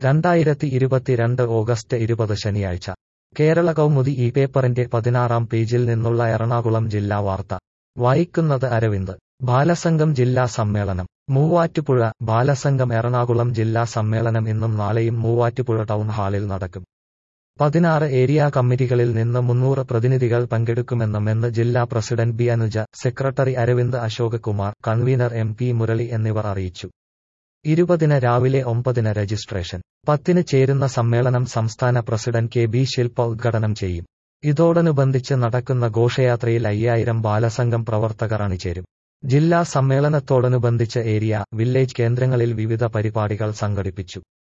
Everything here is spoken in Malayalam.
രണ്ടായിരത്തി ഇരുപത്തിരണ്ട് ഓഗസ്റ്റ് ഇരുപത് ശനിയാഴ്ച കേരള കൗമുദി ഈ പേപ്പറിന്റെ പതിനാറാം പേജിൽ നിന്നുള്ള എറണാകുളം ജില്ലാ വാർത്ത വായിക്കുന്നത് അരവിന്ദ് ബാലസംഘം ജില്ലാ സമ്മേളനം മൂവാറ്റുപുഴ ബാലസംഘം എറണാകുളം ജില്ലാ സമ്മേളനം ഇന്നും നാളെയും മൂവാറ്റുപുഴ ടൗൺ ഹാളിൽ നടക്കും പതിനാറ് ഏരിയ കമ്മിറ്റികളിൽ നിന്ന് മുന്നൂറ് പ്രതിനിധികൾ പങ്കെടുക്കുമെന്ന് മെന്ന് ജില്ലാ president B Anuja secretary Aravind Ashok Kumar convener M P Murali എന്നിവർ അറിയിച്ചു ഇരുപതിന് രാവിലെ ഒമ്പതിന് രജിസ്ട്രേഷൻ പത്തിന് ചേരുന്ന സമ്മേളനം സംസ്ഥാന പ്രസിഡന്റ് കെ ബി ശില്പ ഉദ്ഘാടനം ചെയ്യും ഇതോടനുബന്ധിച്ച് നടക്കുന്ന ഘോഷയാത്രയിൽ അയ്യായിരം ബാലസംഘം പ്രവർത്തകർ അണിചേരും ജില്ലാ സമ്മേളനത്തോടനുബന്ധിച്ച് ഏരിയ വില്ലേജ് കേന്ദ്രങ്ങളിൽ വിവിധ പരിപാടികൾ സംഘടിപ്പിച്ചു